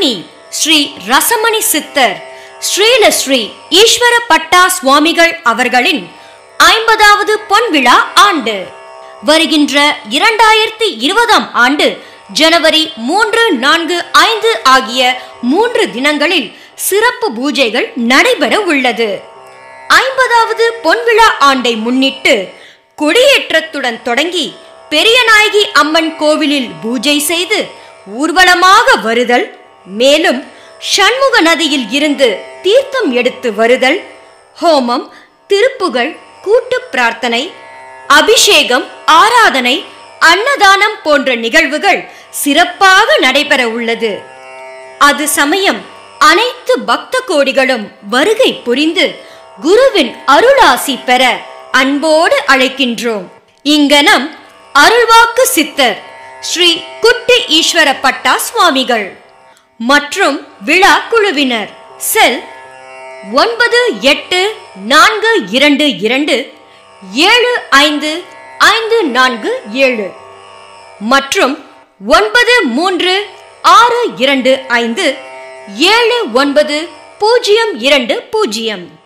பழனி ஸ்ரீ ரசமணி சித்தர் ஸ்ரீல ஸ்ரீ ஈஸ்வர பட்டா சுவாமிகள் அவர்களின் ஐம்பதாவது பொன்விழா ஆண்டு வருகின்ற இரண்டாயிரத்தி இருபதாம் ஆண்டு ஜனவரி மூன்று நான்கு ஐந்து ஆகிய மூன்று தினங்களில் சிறப்பு பூஜைகள் நடைபெற உள்ளது ஐம்பதாவது பொன்விழா ஆண்டை முன்னிட்டு கொடியேற்றத்துடன் தொடங்கி பெரியநாயகி அம்மன் கோவிலில் பூஜை செய்து ஊர்வலமாக வருதல் மேலும் சண்முக நதியில் இருந்து தீர்த்தம் எடுத்து வருதல் ஹோமம் திருப்புகள் கூட்டு பிரார்த்தனை அபிஷேகம் ஆராதனை அன்னதானம் போன்ற நிகழ்வுகள் சிறப்பாக நடைபெற உள்ளது அது சமயம் அனைத்து பக்த கோடிகளும் வருகை புரிந்து குருவின் அருளாசி பெற அன்போடு அழைக்கின்றோம் இங்கனம் அருள்வாக்கு சித்தர் ஸ்ரீ குட்டி ஈஸ்வர பட்டா சுவாமிகள் மற்றும் விழா குழுவினர் செல் ஒன்பது எட்டு நான்கு இரண்டு இரண்டு ஏழு ஐந்து ஐந்து நான்கு ஏழு மற்றும் ஒன்பது மூன்று ஆறு இரண்டு ஐந்து ஏழு ஒன்பது பூஜ்ஜியம் இரண்டு பூஜ்ஜியம்